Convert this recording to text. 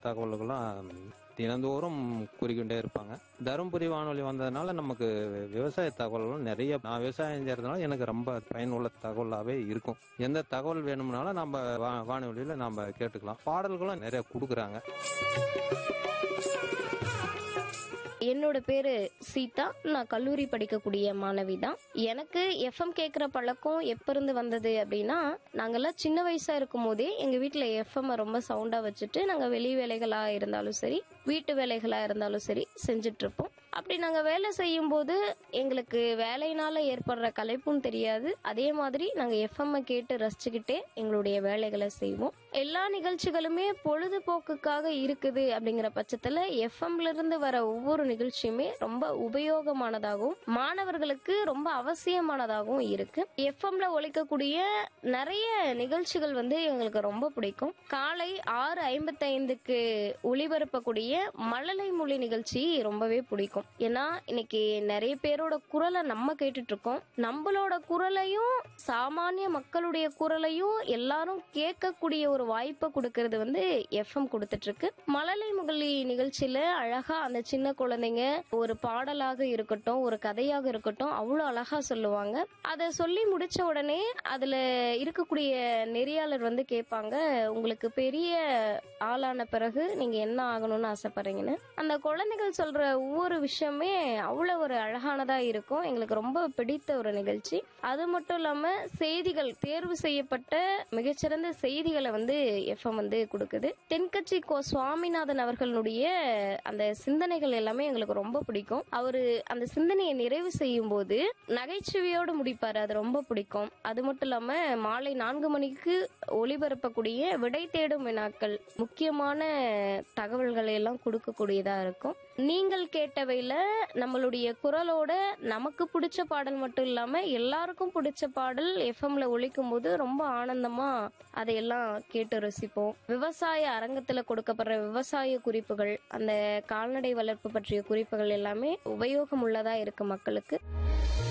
தகவல்களும் தினந்தோறும் கூறிக்கொண்டே இருப்பாங்க தருமபுரி வானொலி வந்ததுனால நமக்கு விவசாய தகவல்களும் நிறைய நான் விவசாயம் செய்யறதுனால எனக்கு ரொம்ப பயனுள்ள தகவலாவே இருக்கும் எந்த தகவல் வேணும்னாலும் நம்ம வா- வானொலியில நம்ம கேட்டுக்கலாம் பாடல்களும் நிறைய கொடுக்குறாங்க என்னோட பேரு சீதா நான் கல்லூரி படிக்கக்கூடிய மாணவி தான் எனக்கு எஃப்எம் கேட்குற பழக்கம் எப்ப இருந்து வந்தது அப்படின்னா நாங்கெல்லாம் சின்ன வயசா இருக்கும் போதே எங்க வீட்டுல எஃப்எம் ரொம்ப சவுண்டா வச்சுட்டு நாங்க வெளி வேலைகளா இருந்தாலும் சரி வீட்டு வேலைகளா இருந்தாலும் சரி செஞ்சுட்டு இருப்போம் அப்படி நாங்க வேலை செய்யும் போது எங்களுக்கு வேலையினால ஏற்படுற கலைப்பும் தெரியாது அதே மாதிரி நாங்க எஃப்எம் கேட்டு ரசிச்சுக்கிட்டே எங்களுடைய வேலைகளை செய்வோம் எல்லா நிகழ்ச்சிகளுமே பொழுதுபோக்குக்காக இருக்குது அப்படிங்கிற பட்சத்துல எஃப்எம்ல இருந்து வர ஒவ்வொரு நிகழ்ச்சியுமே ரொம்ப உபயோகமானதாகவும் மாணவர்களுக்கு ரொம்ப அவசியமானதாகவும் இருக்கு எஃப்எம்ல ஒழிக்கக்கூடிய நிறைய நிகழ்ச்சிகள் வந்து எங்களுக்கு ரொம்ப பிடிக்கும் காலை ஆறு ஐம்பத்தைந்துக்கு ஒளிபரப்பக்கூடிய மழலை மொழி நிகழ்ச்சி ரொம்பவே பிடிக்கும் ஏன்னா இன்னைக்கு நிறைய பேரோட குரலை நம்ம கேட்டுட்டு இருக்கோம் நம்மளோட குரலையும் சாமானிய மக்களுடைய குரலையும் எல்லாரும் கேட்கக்கூடிய ஒரு வாய்ப்பை கொடுக்கறது வந்து எஃப்எம் கொடுத்துட்டு இருக்கு மழலை முகலி நிகழ்ச்சியில அழகா அந்த சின்ன குழந்தைங்க ஒரு பாடலாக இருக்கட்டும் ஒரு கதையாக இருக்கட்டும் அவ்வளவு அழகா சொல்லுவாங்க அதை சொல்லி முடிச்ச உடனே அதுல இருக்கக்கூடிய நெறியாளர் வந்து கேட்பாங்க உங்களுக்கு பெரிய ஆளான பிறகு நீங்க என்ன ஆகணும்னு ஆசைப்படுறீங்கன்னு அந்த குழந்தைகள் சொல்ற ஒவ்வொரு விஷயமே அவ்வளவு ஒரு அழகானதா இருக்கும் எங்களுக்கு ரொம்ப பிடித்த ஒரு நிகழ்ச்சி அது மட்டும் இல்லாம செய்திகள் தேர்வு செய்யப்பட்ட மிகச்சிறந்த செய்திகளை வந்து எஃப்எம் வந்து கொடுக்குது தென்கட்சி கோ சுவாமிநாதன் அவர்களுடைய அந்த சிந்தனைகள் எல்லாமே எங்களுக்கு ரொம்ப பிடிக்கும் அவரு அந்த சிந்தனையை நிறைவு செய்யும் போது நகைச்சுவையோடு முடிப்பாரு அது ரொம்ப பிடிக்கும் அது மட்டும் இல்லாம மாலை நான்கு மணிக்கு ஒளிபரப்பக்கூடிய விடை தேடும் வினாக்கள் முக்கியமான தகவல்களை எல்லாம் கொடுக்கக்கூடியதா இருக்கும் நீங்கள் கேட்டவையில நம்மளுடைய குரலோட நமக்கு பிடிச்ச பாடல் மட்டும் இல்லாம எல்லாருக்கும் பிடிச்ச பாடல் எஃப்எம்ல ஒழிக்கும் போது ரொம்ப ஆனந்தமா அதையெல்லாம் கேட்டு ரசிப்போம் விவசாய அரங்கத்துல கொடுக்கப்படுற விவசாய குறிப்புகள் அந்த கால்நடை வளர்ப்பு பற்றிய குறிப்புகள் எல்லாமே உபயோகம் உள்ளதா இருக்கு மக்களுக்கு